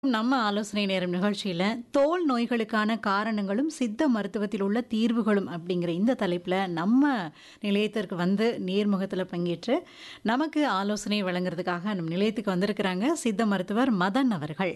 நம்ம ஆலோசனை நேரம் நிகழ்ச்சியில தோல் நோய்களுக்கான காரணங்களும் சித்த மருத்துவத்தில் உள்ள தீர்வுகளும் அப்படிங்கிற இந்த தலைப்பில் நம்ம நிலையத்திற்கு வந்து நேர்முகத்தில் பங்கேற்று நமக்கு ஆலோசனை வழங்குறதுக்காக நம் நிலையத்துக்கு வந்திருக்கிறாங்க சித்த மருத்துவர் மதன் அவர்கள்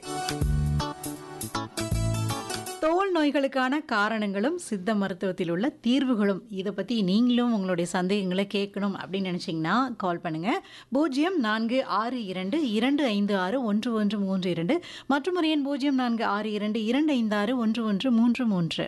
தோல் நோய்களுக்கான காரணங்களும் சித்த மருத்துவத்தில் உள்ள தீர்வுகளும் இதை பற்றி நீங்களும் உங்களுடைய சந்தேகங்களை கேட்கணும் அப்படின்னு நினச்சிங்கன்னா கால் பண்ணுங்கள் பூஜ்ஜியம் நான்கு ஆறு இரண்டு இரண்டு ஐந்து ஆறு ஒன்று ஒன்று மூன்று இரண்டு மற்றும் ஒரு எண் பூஜ்ஜியம் நான்கு ஆறு இரண்டு இரண்டு ஐந்து ஆறு ஒன்று ஒன்று மூன்று மூன்று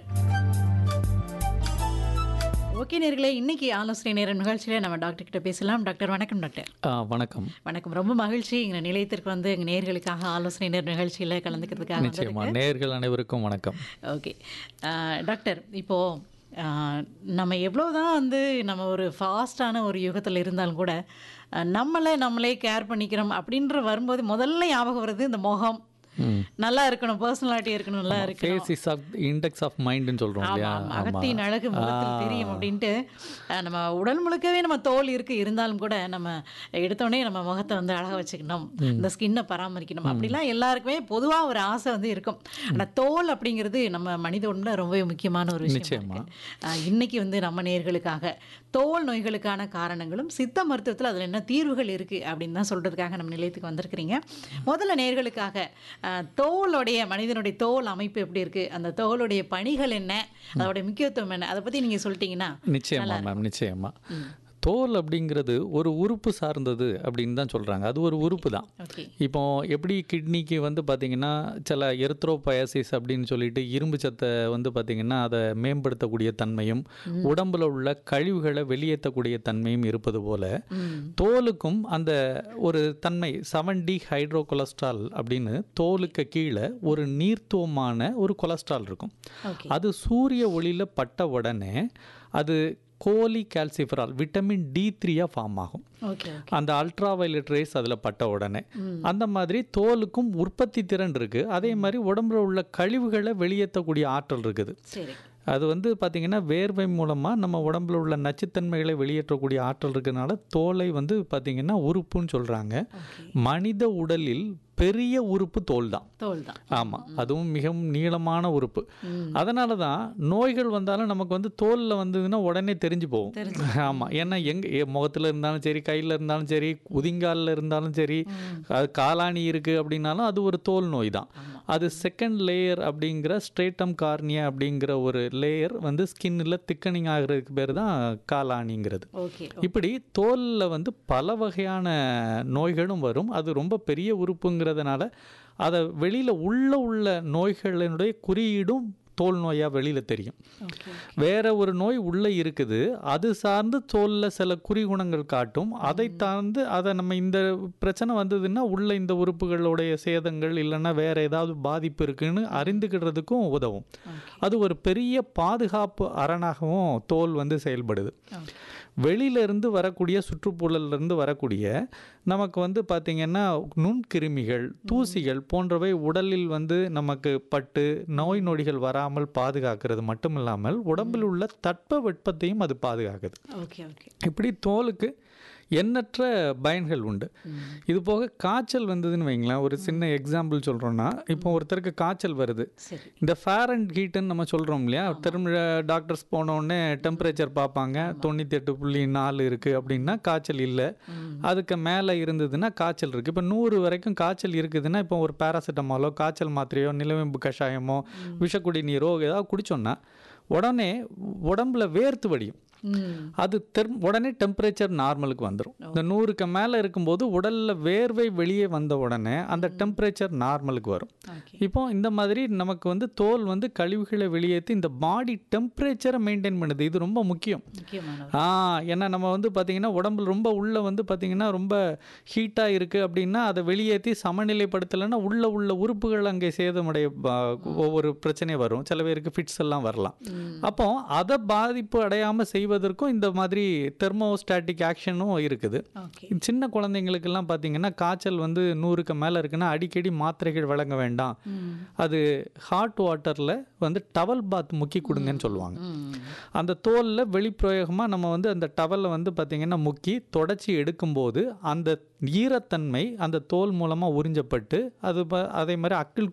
ஓகே நேர்களே இன்னைக்கு ஆலோசனை நேரம் நிகழ்ச்சியில் நம்ம டாக்டர் கிட்ட பேசலாம் டாக்டர் வணக்கம் டாக்டர் ஆ, வணக்கம் வணக்கம் ரொம்ப மகிழ்ச்சி எங்கள் நிலையத்திற்கு வந்து எங்கள் நேர்களுக்காக ஆலோசனை நேர நிகழ்ச்சியில் கலந்துக்கிறதுக்காக நிச்சயமா நேயர்கள் அனைவருக்கும் வணக்கம் ஓகே ஆஹ் டாக்டர் இப்போது ஆஹ் நம்ம எவ்வளோதான் வந்து நம்ம ஒரு ஃபாஸ்டான ஒரு யுகத்தில் இருந்தாலும் கூட ஆஹ் நம்மளை நம்மளே கேர் பண்ணிக்கிறோம் அப்படின்ற வரும்போது முதல்ல ஞாபகம் வருது இந்த முகம் ம். நல்லா இருக்கணும் பர்சனாலிட்டி இருக்கணும் நல்லா இருக்கணும் face is of index of மைண்டுன்னு சொல்கிறோம் ஆமா, இல்லையா ஆமா. அகத்தின் அழகு முகத்தில் தெரியும் அப்படின்ட்டு அஹ், நம்ம உடல் முழுக்கவே நம்ம தோல் இருக்கு இருந்தாலும் கூட நம்ம எடுத்தோடனே நம்ம முகத்தை வந்து அழகா வச்சுக்கணும் இந்த ஸ்கின்னை பராமரிக்கணும் அப்படிலாம் எல்லாருக்குமே பொதுவா ஒரு ஆசை வந்து இருக்கும் ஆனா தோல் அப்படிங்கிறது நம்ம மனித உடம்புல ரொம்பவே முக்கியமான ஒரு விஷயம் நிச்சயமா. இருக்கு. அஹ், இன்னைக்கு வந்து நம்ம நேர்களுக்காக தோல் நோய்களுக்கான காரணங்களும் சித்த மருத்துவத்தில் அதில் என்ன தீர்வுகள் இருக்கு அப்படின்னு தான் சொல்றதுக்காக நம்ம நிலையத்துக்கு வந்திருக்கிறீங்க முதல்ல நேர்களுக்காக அஹ், தோலுடைய மனிதனுடைய தோல் அமைப்பு எப்படி இருக்கு அந்த தோலுடைய பணிகள் என்ன அதோட முக்கியத்துவம் என்ன அதை பத்தி நீங்க சொல்லிட்டீங்கன்னா நிச்சயமா மேம் நிச்சயமா தோல் அப்படிங்கிறது ஒரு உறுப்பு சார்ந்தது அப்படின்னு தான் சொல்கிறாங்க அது ஒரு உறுப்பு தான் ஓகே இப்போ எப்படி கிட்னிக்கு வந்து பார்த்தீங்கன்னா சில எர்த்ரோபயசிஸ் அப்படின்னு சொல்லிட்டு இரும்பு சத்தை வந்து பார்த்தீங்கன்னா அதை மேம்படுத்தக்கூடிய தன்மையும் உடம்புல உள்ள கழிவுகளை வெளியேற்றக்கூடிய தன்மையும் இருப்பது போல தோலுக்கும் அந்த ஒரு தன்மை செவன் டி ஹைட்ரோ கொலஸ்ட்ரால் அப்படின்னு தோலுக்கு கீழே ஒரு நீர்த்துவமான ஒரு கொலஸ்ட்ரால் இருக்கும் ஓகே அது சூரிய ஒளியில் பட்ட உடனே அது கோலி கால்சிஃபரால் விட்டமின் டி த்ரீயாக ஃபார்ம் ஆகும் ஓகே அந்த அல்ட்ரா வயலட் ரேஸ் அதில் பட்ட உடனே அந்த மாதிரி தோலுக்கும் உற்பத்தி திறன் இருக்குது அதே மாதிரி உடம்புல உள்ள கழிவுகளை வெளியேற்றக்கூடிய ஆற்றல் இருக்குது சரி அது வந்து பார்த்திங்கன்னா வேர்வை மூலமாக நம்ம உடம்புல உள்ள நச்சுத்தன்மைகளை வெளியேற்றக்கூடிய ஆற்றல் இருக்கிறதுனால தோலை வந்து பார்த்திங்கன்னா உறுப்புன்னு சொல்கிறாங்க மனித உடலில் பெரிய உறுப்பு தோல் தான் தோல் தான் ஆமாம் அதுவும் மிகவும் நீளமான உறுப்பு அதனால தான் நோய்கள் வந்தாலும் நமக்கு வந்து தோலில் வந்ததுன்னா உடனே தெரிஞ்சு போகும் ஆமாம் ஏன்னா எங்கே முகத்தில் இருந்தாலும் சரி கையில் இருந்தாலும் சரி உதிங்காலில் இருந்தாலும் சரி அது காலாணி இருக்குது அப்படின்னாலும் அது ஒரு தோல் நோய் தான் அது செகண்ட் லேயர் அப்படிங்கிற ஸ்ட்ரேட்டம் கார்னியா அப்படிங்கிற ஒரு லேயர் வந்து ஸ்கின்னில் திக்கனிங் ஆகிறதுக்கு பேர் தான் காலாணிங்கிறது ஓகே இப்படி தோலில் வந்து பல வகையான நோய்களும் வரும் அது ரொம்ப பெரிய உறுப்புங்கிறதுனால அதை வெளியில் உள்ள உள்ள நோய்களினுடைய குறியீடும் தோல் நோயாக வெளியில் தெரியும் ஓகே வேற ஒரு நோய் உள்ளே இருக்குது அது சார்ந்து தோலில் சில குறிகுணங்கள் காட்டும் அதை சார்ந்து அதை நம்ம இந்த பிரச்சனை வந்ததுன்னா உள்ள இந்த உறுப்புகளுடைய சேதங்கள் இல்லைன்னா வேற ஏதாவது பாதிப்பு இருக்குன்னு அறிந்துக்கிறதுக்கும் உதவும் அது ஒரு பெரிய பாதுகாப்பு அரணாகவும் தோல் வந்து செயல்படுது ஓகே வெளியிலிருந்து வரக்கூடிய சுற்றுச்சூழலிருந்து வரக்கூடிய நமக்கு வந்து பார்த்திங்கன்னா நுண்கிருமிகள் தூசிகள் போன்றவை உடலில் வந்து நமக்கு பட்டு நோய் நொடிகள் வராமல் பாதுகாக்கிறது மட்டும் இல்லாமல் உடம்பில் உள்ள தட்ப வெப்பத்தையும் அது பாதுகாக்குது ஓகே ஓகே இப்படி தோலுக்கு எண்ணற்ற பயன்கள் உண்டு இது போக காய்ச்சல் வந்ததுன்னு வைங்களேன் ஒரு சின்ன எக்ஸாம்பிள் சொல்கிறோன்னா இப்போ ஒருத்தருக்கு காய்ச்சல் வருது சரி இந்த ஃபேர் அண்ட் ஹீட்டுன்னு நம்ம சொல்கிறோம் இல்லையா திரும்ப டாக்டர்ஸ் போனோடனே டெம்பரேச்சர் பார்ப்பாங்க தொண்ணூற்றி எட்டு புள்ளி நாலு இருக்குது அப்படின்னா காய்ச்சல் இல்லை அதுக்கு மேலே இருந்ததுன்னா காய்ச்சல் இருக்குது இப்போ நூறு வரைக்கும் காய்ச்சல் இருக்குதுன்னா இப்போ ஒரு பேராசிட்டமாலோ காய்ச்சல் மாத்திரையோ நிலவேம்பு கஷாயமோ விஷக்குடி நீரோ ஏதாவது குடிச்சோன்னா உடனே உடம்புல வேர்த்து வடியும் ம் அது தெர் உடனே டெம்பரேச்சர் நார்மலுக்கு வந்துடும் இந்த நூறுக்கு மேலே இருக்கும்போது உடலில் வேர்வை வெளியே வந்த உடனே அந்த டெம்பரேச்சர் நார்மலுக்கு வரும் ஓகே இப்போ இந்த மாதிரி நமக்கு வந்து தோல் வந்து கழிவுகளை வெளியேற்றி இந்த பாடி டெம்பரேச்சரை மெயின்டைன் பண்ணுது இது ரொம்ப முக்கியம் முக்கியமான ஆ ஏன்னா நம்ம வந்து பார்த்திங்கன்னா உடம்புல ரொம்ப உள்ள வந்து பார்த்திங்கன்னா ரொம்ப ஹீட்டாக இருக்குது அப்படின்னா அதை வெளியேற்றி சமநிலைப்படுத்தலைன்னா உள்ள உள்ள உறுப்புகள் அங்கே சேதமடைய ப- ஒவ்வொரு பிரச்சனை வரும் சில பேருக்கு ஃபிட்ஸ் எல்லாம் வரலாம் அப்போ அதை பாதிப்பு அடையாமல் செய்வதற்கும் இந்த மாதிரி தெர்மோஸ்டாட்டிக் ஆக்ஷனும் இருக்குது ஓகே சின்ன குழந்தைங்களுக்கெல்லாம் பார்த்தீங்கன்னா காய்ச்சல் வந்து நூறுக்கு மேலே இருக்குன்னா அடிக்கடி மாத்திரைகள் வழங்க வேண்டாம் அது ஹாட் வாட்டரில் வந்து டவல் பாத் முக்கி கொடுங்கன்னு சொல்லுவாங்க ம் அந்த தோலில் வெளிப்பிரயோகமாக நம்ம வந்து அந்த டவலை வந்து பார்த்திங்கன்னா முக்கி தொடச்சி எடுக்கும்போது அந்த ஈரத்தன்மை அந்த தோல் மூலமாக உறிஞ்சப்பட்டு அது ப- அதே மாதிரி அக்கிள்